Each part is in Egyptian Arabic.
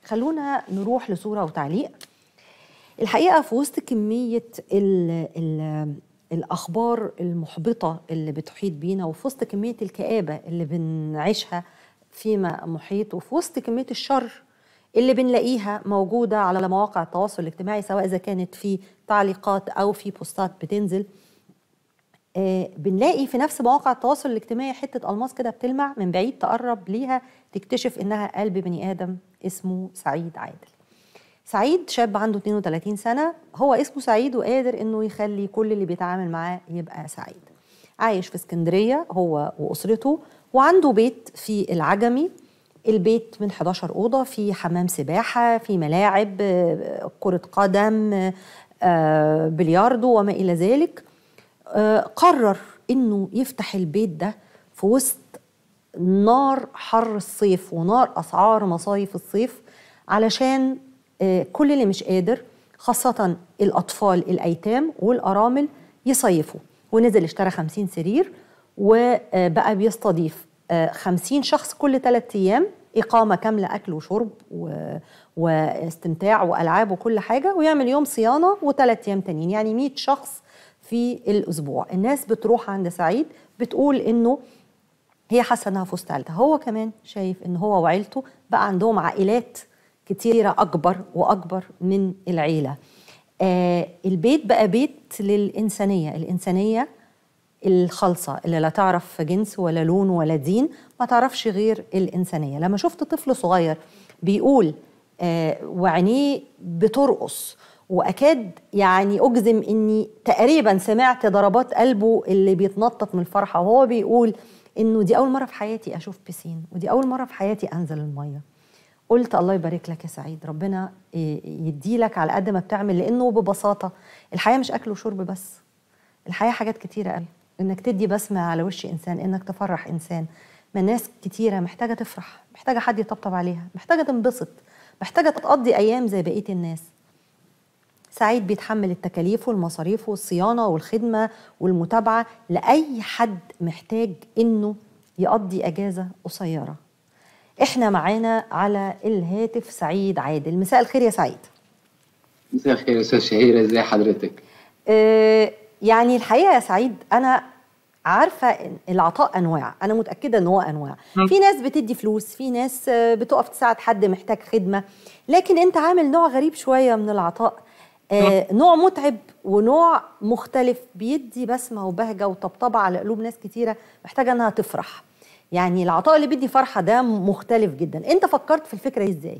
خلونا نروح لصورة وتعليق الحقيقة في وسط كمية ال ال الأخبار المحبطة اللي بتحيط بينا وفي وسط كمية الكآبة اللي بنعيشها فيما محيط وفي وسط كمية الشر اللي بنلاقيها موجودة على مواقع التواصل الاجتماعي سواء إذا كانت في تعليقات أو في بوستات بتنزل آه بنلاقي في نفس مواقع التواصل الاجتماعي حتة ألماس كده بتلمع من بعيد تقرب ليها تكتشف إنها قلب بني آدم اسمه سعيد عادل سعيد شاب عنده 32 سنة هو اسمه سعيد وقادر إنه يخلي كل اللي بيتعامل معاه يبقى سعيد عايش في اسكندرية هو وأسرته وعنده بيت في العجمي البيت من 11 أوضة في حمام سباحة في ملاعب كرة قدم بلياردو وما إلى ذلك قرر إنه يفتح البيت ده في وسط نار حر الصيف ونار أسعار مصايف الصيف علشان كل اللي مش قادر خاصة الأطفال الأيتام والأرامل يصيفوا ونزل اشترى 50 سرير وبقى بيستضيف 50 شخص كل ثلاثة أيام إقامة كاملة أكل وشرب و... واستمتاع وألعاب وكل حاجة ويعمل يوم صيانة وثلاث أيام تانيين يعني 100 شخص في الأسبوع الناس بتروح عند سعيد بتقول إنه هي حاسة إنها في وسط عيلتها هو كمان شايف إن هو وعيلته بقى عندهم عائلات كتيرة أكبر وأكبر من العيلة آه البيت بقى بيت للإنسانية الإنسانية الخالصة اللي لا تعرف جنس ولا لون ولا دين ما تعرفش غير الإنسانية لما شفت طفل صغير بيقول آه وعينيه بترقص وأكاد يعني أجزم إني تقريبا سمعت ضربات قلبه اللي بيتنطط من الفرحة وهو بيقول إنه دي أول مرة في حياتي أشوف بسين ودي أول مرة في حياتي أنزل المية قلت الله يبارك لك يا سعيد ربنا يديلك على قد ما بتعمل لانه ببساطه الحياه مش اكل وشرب بس الحياه حاجات كتيره قوي انك تدي بسمه على وش انسان انك تفرح انسان ما ناس كتيره محتاجه تفرح محتاجه حد يطبطب عليها محتاجه تنبسط محتاجه تقضي ايام زي بقيه الناس سعيد بيتحمل التكاليف والمصاريف والصيانه والخدمه والمتابعه لاي حد محتاج انه يقضي اجازه قصيره احنا معانا على الهاتف سعيد عادل مساء الخير يا سعيد مساء الخير يا استاذ شهيره ازي حضرتك اه يعني الحقيقه يا سعيد انا عارفه إن العطاء انواع انا متاكده ان هو انواع في ناس بتدي فلوس في ناس بتقف تساعد حد محتاج خدمه لكن انت عامل نوع غريب شويه من العطاء آه نوع متعب ونوع مختلف بيدي بسمه وبهجه وطبطبه على قلوب ناس كتيره محتاجه انها تفرح يعني العطاء اللي بيدي فرحه ده مختلف جدا انت فكرت في الفكره دي ازاي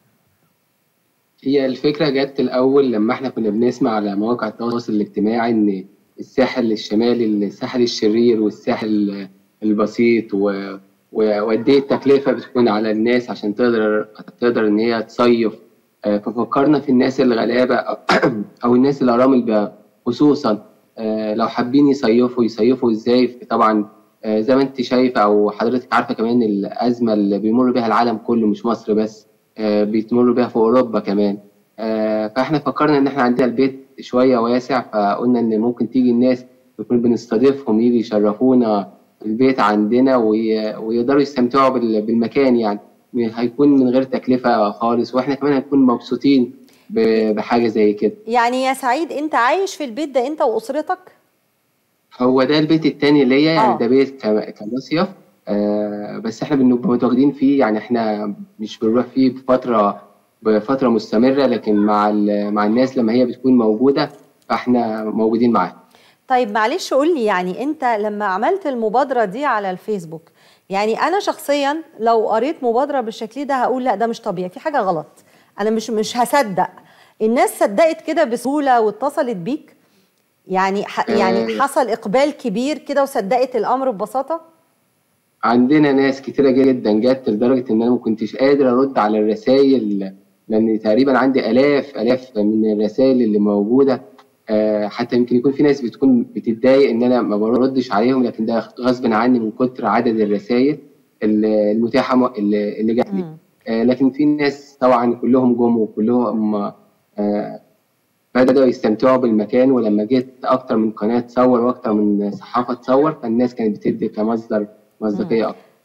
هي الفكره جت الاول لما احنا كنا بنسمع على مواقع التواصل الاجتماعي ان الساحل الشمالي الساحل الشرير والساحل البسيط و وقد ايه التكلفه بتكون على الناس عشان تقدر تقدر ان هي تصيف ففكرنا في الناس الغلابه او الناس الارامل خصوصا لو حابين يصيفوا يصيفوا ازاي طبعا زي ما انت شايفه او حضرتك عارفه كمان الازمه اللي بيمر بها العالم كله مش مصر بس بيتمر بها في اوروبا كمان فاحنا فكرنا ان احنا عندنا البيت شويه واسع فقلنا ان ممكن تيجي الناس نكون بنستضيفهم يجي يشرفونا البيت عندنا ويقدروا يستمتعوا بالمكان يعني هيكون من غير تكلفه خالص واحنا كمان هنكون مبسوطين بحاجه زي كده يعني يا سعيد انت عايش في البيت ده انت واسرتك هو ده البيت التاني ليا يعني ده بيت كمصيف آه بس احنا بنبقى متواجدين فيه يعني احنا مش بنروح فيه بفتره بفتره مستمره لكن مع مع الناس لما هي بتكون موجوده فاحنا موجودين معاها طيب معلش قول لي يعني انت لما عملت المبادره دي على الفيسبوك يعني انا شخصيا لو قريت مبادره بالشكل ده هقول لا ده مش طبيعي في حاجه غلط انا مش مش هصدق الناس صدقت كده بسهوله واتصلت بيك يعني ح... يعني حصل اقبال كبير كده وصدقت الامر ببساطه عندنا ناس كتيره جدا جت لدرجه ان انا ما كنتش قادر ارد على الرسائل لان تقريبا عندي الاف الاف من الرسائل اللي موجوده أه حتى يمكن يكون في ناس بتكون بتتضايق ان انا ما بردش عليهم لكن ده غصب عني من كتر عدد الرسائل المتاحه اللي جات لي أه لكن في ناس طبعا كلهم جم وكلهم أه بدأوا يستمتعوا بالمكان ولما جيت أكتر من قناة تصور وأكتر من صحافة تصور فالناس كانت بتدي كمصدر مصداقية أكتر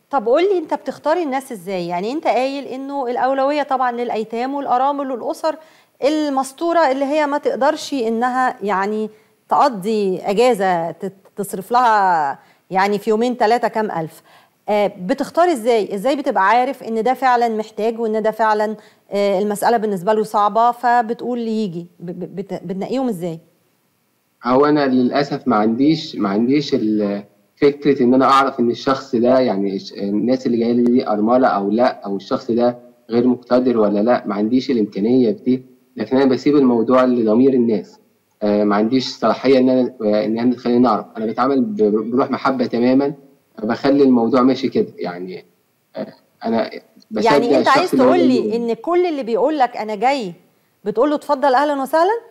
طب قول لي انت بتختاري الناس ازاي يعني انت قايل انه الاولويه طبعا للايتام والارامل والاسر المستوره اللي هي ما تقدرش انها يعني تقضي اجازه تصرف لها يعني في يومين ثلاثه كام الف آه، بتختار ازاي ازاي بتبقى عارف ان ده فعلا محتاج وان ده فعلا آه، المساله بالنسبه له صعبه فبتقول لي يجي بتنقيهم ازاي هو انا للاسف ما عنديش ما عنديش فكره ان انا اعرف ان الشخص ده يعني الناس اللي جايه لي دي ارمله او لا او الشخص ده غير مقتدر ولا لا ما عنديش الامكانيه دي لكن انا بسيب الموضوع لضمير الناس آه، ما عنديش صلاحيه ان انا ان انا تخليني اعرف انا بتعامل بروح محبه تماما بخلي الموضوع ماشي كده يعني آه، انا يعني انت عايز تقول لي ان كل اللي بيقول لك انا جاي بتقول له اتفضل اهلا وسهلا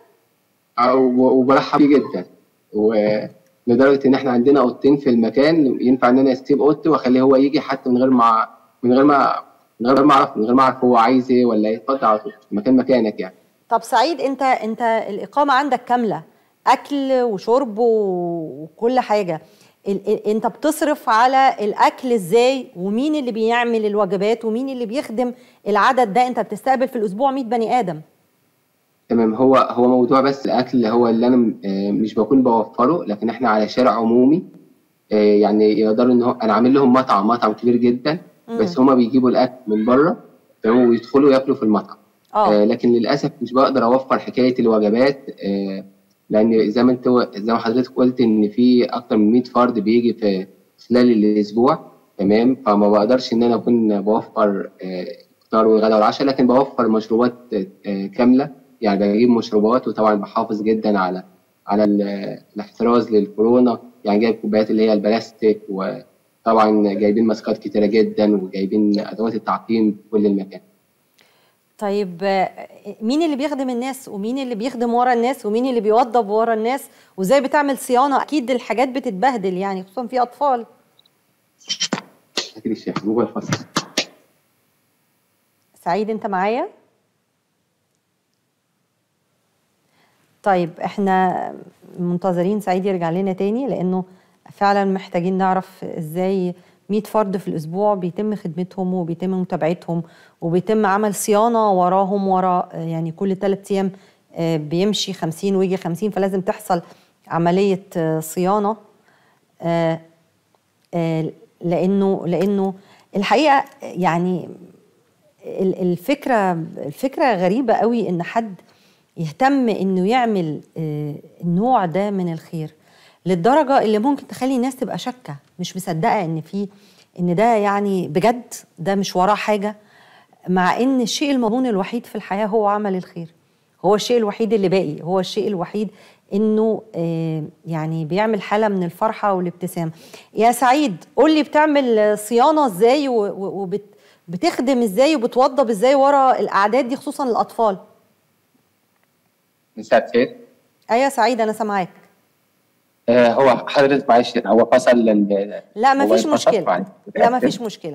وبرحب بيه جدا ولدرجه ان احنا عندنا اوضتين في المكان ينفع ان انا اسيب اوضتي واخليه هو يجي حتى من غير ما من غير ما من غير ما اعرف من غير ما اعرف هو عايز ايه ولا ايه اتفضل على طول مكان مكانك يعني طب سعيد انت انت الاقامه عندك كامله اكل وشرب وكل حاجه انت بتصرف على الاكل ازاي ومين اللي بيعمل الوجبات ومين اللي بيخدم العدد ده انت بتستقبل في الاسبوع 100 بني ادم تمام هو هو موضوع بس الاكل اللي هو اللي انا آه، مش بكون بوفره لكن احنا على شارع عمومي آه، يعني يقدروا ان هو انا عامل لهم مطعم مطعم كبير جدا بس هما بيجيبوا الاكل من بره تمام ويدخلوا ياكلوا في المطعم آه. لكن للاسف مش بقدر اوفر حكايه الوجبات لان زي ما انت زي ما حضرتك قلت ان في اكتر من 100 فرد بيجي في خلال الاسبوع تمام فما بقدرش ان انا اكون بوفر فطار وغدا وعشاء لكن بوفر مشروبات كامله يعني بجيب مشروبات وطبعا بحافظ جدا على على الاحتراز للكورونا يعني جايب كوبايات اللي هي البلاستيك وطبعا جايبين ماسكات كتيره جدا وجايبين ادوات التعقيم في كل المكان طيب مين اللي بيخدم الناس ومين اللي بيخدم ورا الناس ومين اللي بيوضب ورا الناس وازاي بتعمل صيانه اكيد الحاجات بتتبهدل يعني خصوصا في اطفال اكيد الشيخ جوه الفصل سعيد انت معايا طيب احنا منتظرين سعيد يرجع لنا تاني لانه فعلا محتاجين نعرف ازاي 100 فرد في الاسبوع بيتم خدمتهم وبيتم متابعتهم وبيتم عمل صيانه وراهم ورا يعني كل ثلاث ايام آه، بيمشي 50 ويجي 50 فلازم تحصل عمليه آه، صيانه آه، لانه لانه الحقيقه يعني الفكره الفكره غريبه قوي ان حد يهتم انه يعمل النوع ده من الخير للدرجه اللي ممكن تخلي الناس تبقى شاكه مش مصدقه ان في ان ده يعني بجد ده مش وراه حاجه مع ان الشيء المضمون الوحيد في الحياه هو عمل الخير هو الشيء الوحيد اللي باقي هو الشيء الوحيد انه آه يعني بيعمل حاله من الفرحه والابتسامه يا سعيد قول لي بتعمل صيانه ازاي وبتخدم ازاي وبتوضب ازاي ورا الاعداد دي خصوصا الاطفال مساء الخير ايوه سعيد انا سامعاك آه، هو حضرتك معلش هو فصل لا ما فيش مشكله لا ما فيش مشكله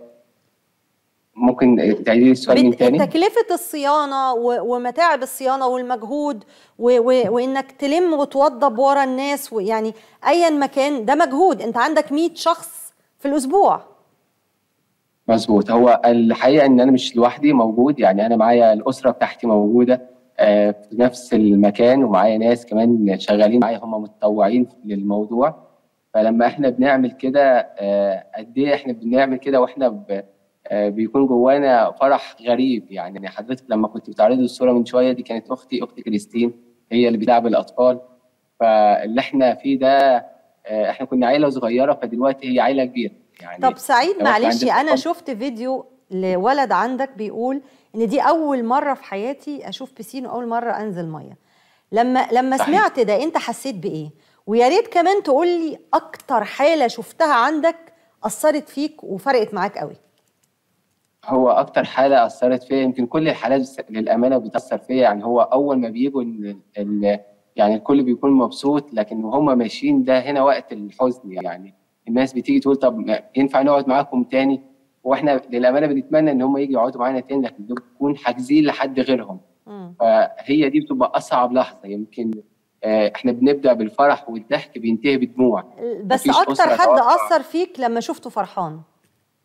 ممكن تعيدي السؤال من تاني تكلفه الصيانه ومتاعب الصيانه والمجهود وانك تلم وتوضب ورا الناس ويعني ايا مكان ده مجهود انت عندك 100 شخص في الاسبوع مظبوط هو الحقيقه ان انا مش لوحدي موجود يعني انا معايا الاسره بتاعتي موجوده آه، في نفس المكان ومعايا ناس كمان شغالين معايا هم متطوعين للموضوع فلما احنا بنعمل كده آه، قد ايه احنا بنعمل كده واحنا آه، بيكون جوانا فرح غريب يعني حضرتك لما كنت بتعرضي الصوره من شويه دي كانت اختي اختي كريستين هي اللي بتلعب الاطفال فاللي احنا فيه ده احنا كنا عيله صغيره فدلوقتي هي عيله كبيره يعني طب سعيد معلش انا شفت فيديو لولد عندك بيقول ان دي اول مره في حياتي اشوف بسين واول مره انزل ميه لما لما صحيح. سمعت ده انت حسيت بايه ويا ريت كمان تقول لي اكتر حاله شفتها عندك اثرت فيك وفرقت معاك قوي هو اكتر حاله اثرت فيا يمكن كل الحالات للامانه بتاثر فيا يعني هو اول ما بيجوا يعني الكل بيكون مبسوط لكن وهم ماشيين ده هنا وقت الحزن يعني الناس بتيجي تقول طب ينفع نقعد معاكم تاني واحنا للامانه بنتمنى ان هم يجوا يقعدوا معانا تاني لكن بنكون حاجزين لحد غيرهم فهي دي بتبقى اصعب لحظه يمكن آه، احنا بنبدا بالفرح والضحك بينتهي بدموع بس اكتر حد اثر فيك لما شفته فرحان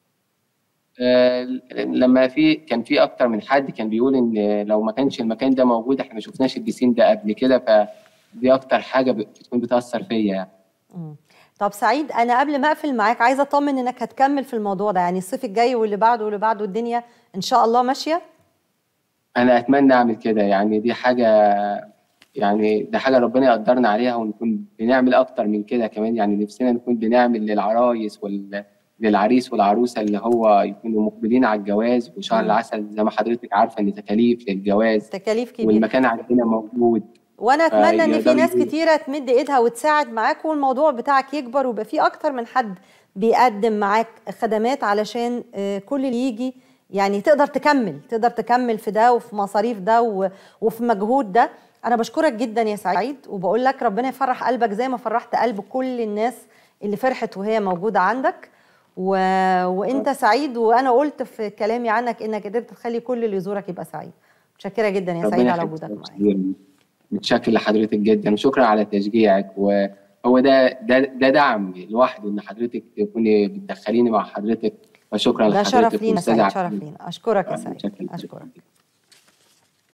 آه، لما في كان في اكتر من حد كان بيقول ان لو ما كانش المكان ده موجود احنا ما شفناش البسين ده قبل كده فدي اكتر حاجه بتكون بتاثر فيا يعني مم. طب سعيد انا قبل ما اقفل معاك عايزه اطمن انك هتكمل في الموضوع ده يعني الصيف الجاي واللي بعده واللي بعده الدنيا ان شاء الله ماشيه انا اتمنى اعمل كده يعني دي حاجه يعني ده حاجه ربنا يقدرنا عليها ونكون بنعمل اكتر من كده كمان يعني نفسنا نكون بنعمل للعرايس وال للعريس والعروسه اللي هو يكونوا مقبلين على الجواز وشهر مم. العسل زي ما حضرتك عارفه ان تكاليف للجواز تكاليف كبيره والمكان عندنا موجود وانا اتمنى ان في يقدروا ناس يقولوا. كتيره تمد ايدها وتساعد معاك والموضوع بتاعك يكبر ويبقى في اكتر من حد بيقدم معاك خدمات علشان آه، كل اللي يجي يعني تقدر تكمل تقدر تكمل في ده وفي مصاريف ده و- وفي مجهود ده انا بشكرك جدا يا سعيد وبقول لك ربنا يفرح قلبك زي ما فرحت قلب كل الناس اللي فرحت وهي موجوده عندك و... وانت سعيد وانا قلت في كلامي عنك انك قدرت تخلي كل اللي يزورك يبقى سعيد متشكره جدا يا سعيد ربنا على يخليك وجودك يا معايا أستاذ. متشكر لحضرتك جدا وشكرا على تشجيعك وهو ده ده ده دعم لوحده ان حضرتك تكوني بتدخليني مع حضرتك فشكرا ده لحضرتك شرف لينا وأستاذ سعيد عبد شرف الحميد. لينا اشكرك يا آه، سعيد متشكر. اشكرك